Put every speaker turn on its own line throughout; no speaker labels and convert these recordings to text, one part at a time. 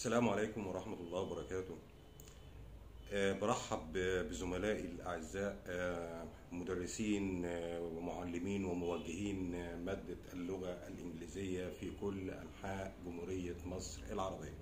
السلام عليكم ورحمة الله وبركاته آه، برحب ب- بزملائي الأعزاء آه، مدرسين آه، ومعلمين وموجهين آه، مادة اللغة الإنجليزية في كل أنحاء جمهورية مصر العربية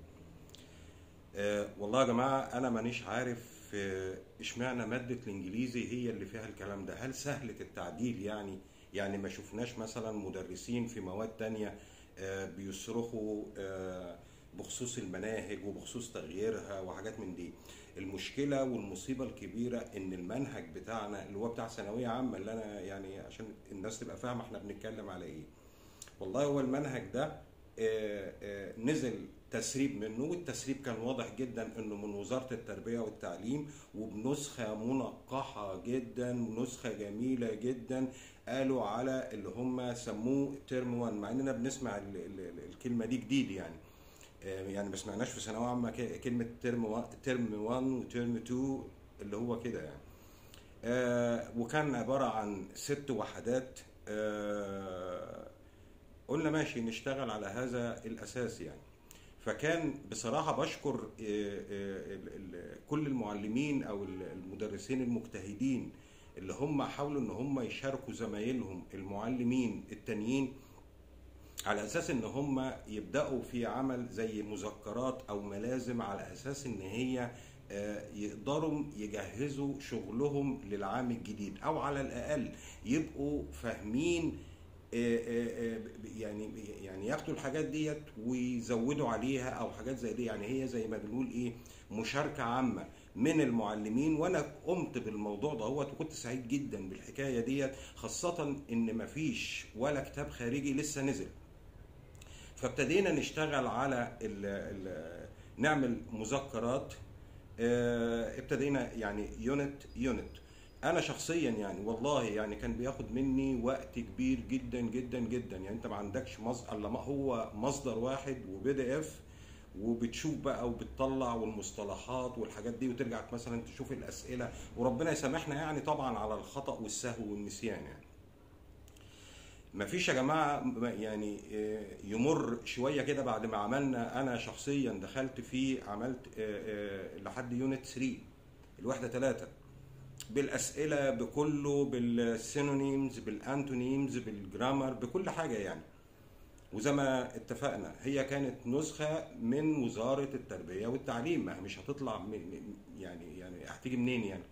آه، والله يا جماعة أنا مانيش عارف آه، إشمعنى مادة الإنجليزي هي اللي فيها الكلام ده هل سهلة التعديل يعني يعني ما شفناش مثلا مدرسين في مواد تانية آه، بيصرخوا آه، بخصوص المناهج وبخصوص تغييرها وحاجات من دي المشكلة والمصيبة الكبيرة ان المنهج بتاعنا اللي هو بتاع ثانوية عامة اللي انا يعني عشان الناس تبقى فاهمة احنا بنتكلم على ايه والله هو المنهج ده آه، آه، نزل تسريب منه والتسريب كان واضح جدا انه من وزارة التربية والتعليم وبنسخة منقحة جدا نسخة جميلة جدا قالوا على اللي هم سموه ترم 1 مع اننا بنسمع ال- ال- ال- الكلمة دي جديد يعني آه، يعني ما سمعناش في ثانوية عامة ك- كلمة ترم 1 ترم 1 وترم 2 اللي هو كده يعني آه، وكان عبارة عن ست وحدات آه، قلنا ماشي نشتغل على هذا الأساس يعني فكان بصراحة بشكر آه، آه، ال- ال- كل المعلمين أو ال- المدرسين المجتهدين اللي هم حاولوا إن هم يشاركوا زمايلهم المعلمين التانيين على اساس ان هم يبداوا في عمل زي مذكرات او ملازم على اساس ان هي آه، يقدروا يجهزوا شغلهم للعام الجديد او على الاقل يبقوا فاهمين آه، آه، آه، يعني يعني ياخدوا الحاجات ديت ويزودوا عليها او حاجات زي دي يعني هي زي ما بنقول ايه مشاركه عامه من المعلمين وانا قمت بالموضوع دهوت وكنت سعيد جدا بالحكايه ديت خاصه ان مفيش ولا كتاب خارجي لسه نزل فابتدينا نشتغل على ال ال نعمل مذكرات آه، ابتدينا يعني يونت يونت انا شخصيا يعني والله يعني كان بياخد مني وقت كبير جدا جدا جدا يعني انت ما عندكش مصدر الا ما هو مصدر واحد وبي دي اف وبتشوف بقى وبتطلع والمصطلحات والحاجات دي وترجع مثلا تشوف الاسئله وربنا يسامحنا يعني طبعا على الخطا والسهو والنسيان يعني ما فيش يا جماعه م- يعني آه، يمر شويه كده بعد ما عملنا انا شخصيا دخلت فيه عملت آه، آه، لحد يونت 3 الوحده 3 بالاسئله بكله بالسينونيمز بالانتونيمز بالجرامر بكل حاجه يعني وزي ما اتفقنا هي كانت نسخه من وزاره التربيه والتعليم ما هي مش هتطلع من من- يعني يعني هتيجي منين يعني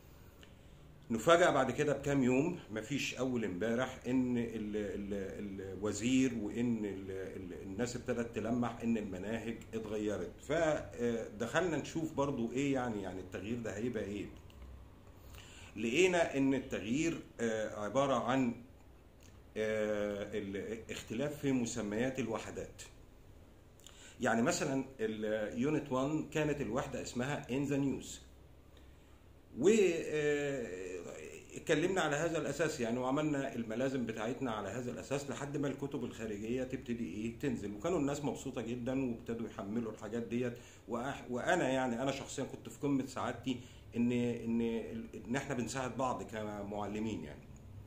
نفاجأ بعد كده بكام يوم مفيش اول امبارح ان ال ال الوزير وان ال ال الناس ابتدت تلمح ان المناهج اتغيرت فدخلنا نشوف برضو ايه يعني يعني التغيير ده هيبقى ايه لقينا ان التغيير آه، عبارة عن آه، الاختلاف في مسميات الوحدات يعني مثلا اليونت 1 كانت الوحدة اسمها in the news واتكلمنا على هذا الاساس يعني وعملنا الملازم بتاعتنا على هذا الاساس لحد ما الكتب الخارجيه تبتدي ايه تنزل وكانوا الناس مبسوطه جدا وابتدوا يحملوا الحاجات ديت وأح- وانا يعني انا شخصيا كنت في قمه سعادتي ان ان ان احنا بنساعد بعض كمعلمين يعني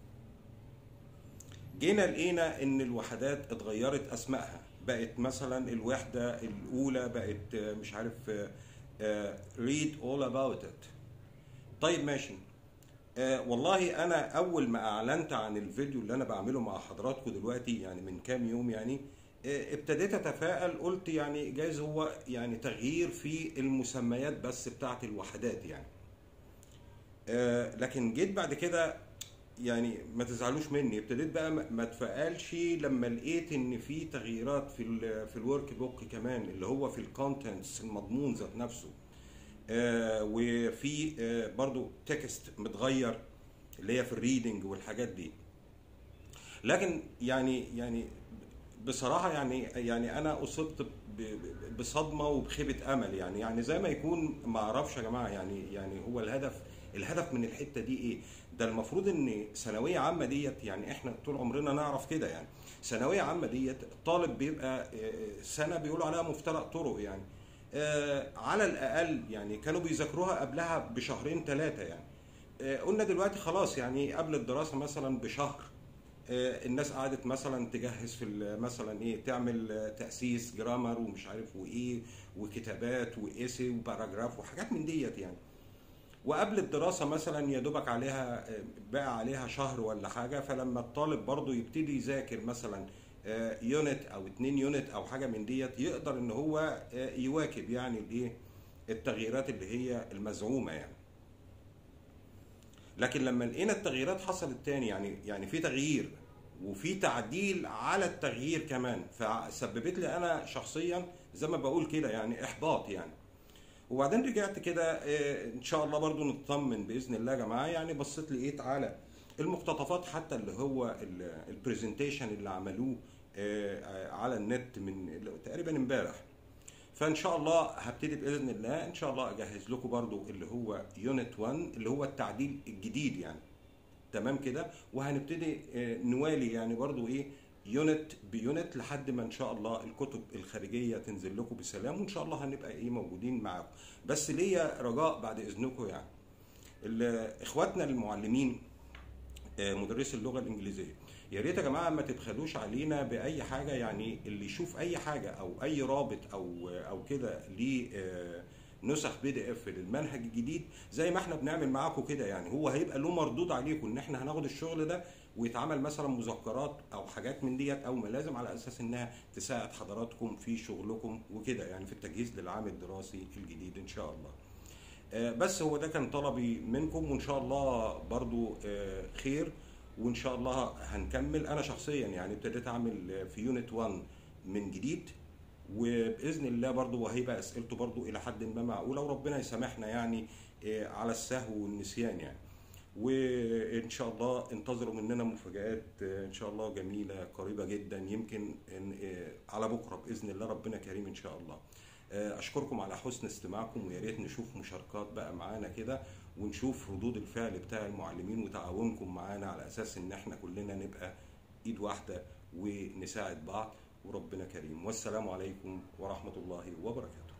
جينا لقينا ان الوحدات اتغيرت اسمائها بقت مثلا الوحده الاولى بقت آه، مش عارف آه، آه، read all about it طيب ماشي آه والله انا اول ما اعلنت عن الفيديو اللي انا بعمله مع حضراتكم دلوقتي يعني من كام يوم يعني آه ابتديت اتفائل قلت يعني جايز هو يعني تغيير في المسميات بس بتاعت الوحدات يعني آه لكن جيت بعد كده يعني ما تزعلوش مني ابتديت بقى ما ما اتفائلش لما لقيت ان في تغييرات في ال في الورك بوك كمان اللي هو في الكونتنتس المضمون ذات نفسه آه، وفي آه، برضو تكست متغير اللي هي في الريدنج والحاجات دي لكن يعني يعني بصراحه يعني يعني انا اصبت ب- ب- بصدمه وبخيبه امل يعني يعني زي ما يكون ما اعرفش يا جماعه يعني يعني هو الهدف الهدف من الحته دي ايه؟ ده المفروض ان ثانويه عامه ديت يعني احنا طول عمرنا نعرف كده يعني ثانويه عامه ديت الطالب بيبقى آه، سنه بيقولوا عليها مفترق طرق يعني آه، على الاقل يعني كانوا بيذاكروها قبلها بشهرين ثلاثه يعني آه، قلنا دلوقتي خلاص يعني قبل الدراسه مثلا بشهر آه، الناس قعدت مثلا تجهز في ال- مثلا ايه تعمل آه، تاسيس جرامر ومش عارف وايه وكتابات وايسي وباراجراف وحاجات من ديت يعني وقبل الدراسة مثلا يا دوبك عليها بقى عليها شهر ولا حاجة فلما الطالب برضو يبتدي يذاكر مثلا يونت او اتنين يونت او حاجة من ديت يقدر ان هو آه، يواكب يعني الايه التغييرات اللي هي المزعومة يعني لكن لما لقينا التغييرات حصلت تاني يعني يعني في تغيير وفي تعديل على التغيير كمان فسببت لي انا شخصيا زي ما بقول كده يعني احباط يعني وبعدين رجعت كده آه، ان شاء الله برضو نطمن باذن الله يا جماعه يعني بصيت لقيت على المقتطفات حتى اللي هو البرزنتيشن اللي عملوه آه، على النت من تقريبا امبارح فان شاء الله هبتدي باذن الله ان شاء الله اجهز لكم برضو اللي هو يونت 1 اللي هو التعديل الجديد يعني تمام كده وهنبتدي آه، نوالي يعني برضو ايه يونت بيونت لحد ما ان شاء الله الكتب الخارجيه تنزل لكم بسلام وان شاء الله هنبقى ايه موجودين معاكم بس ليا رجاء بعد اذنكم يعني ال- اخواتنا المعلمين آه، مدرسي اللغه الانجليزيه يا ريت يا جماعه ما تبخلوش علينا باي حاجه يعني اللي يشوف اي حاجه او اي رابط او او كده ليه آه، نسخ بي دي اف للمنهج الجديد زي ما احنا بنعمل معاكم كده يعني هو هيبقى له مردود عليكم ان احنا هناخد الشغل ده ويتعمل مثلا مذكرات او حاجات من ديت او ملازم على اساس انها تساعد حضراتكم في شغلكم وكده يعني في التجهيز للعام الدراسي الجديد ان شاء الله. آه، بس هو ده كان طلبي منكم وان شاء الله برضو آه، خير وان شاء الله هنكمل انا شخصيا يعني ابتديت اعمل آه، في يونت 1 من جديد وباذن الله برضو وهيبقى اسئلته برضو الى حد ما معقوله وربنا يسامحنا يعني آه، على السهو والنسيان يعني وان شاء الله انتظروا مننا مفاجآت آه، ان شاء الله جميله قريبه جدا يمكن إن- آه، على بكره باذن الله ربنا كريم ان شاء الله آه، اشكركم على حسن استماعكم ويا ريت نشوف مشاركات بقى معانا كده ونشوف ردود الفعل بتاع المعلمين وتعاونكم معانا على اساس ان احنا كلنا نبقى ايد واحده ونساعد بعض وربنا كريم والسلام عليكم ورحمه الله وبركاته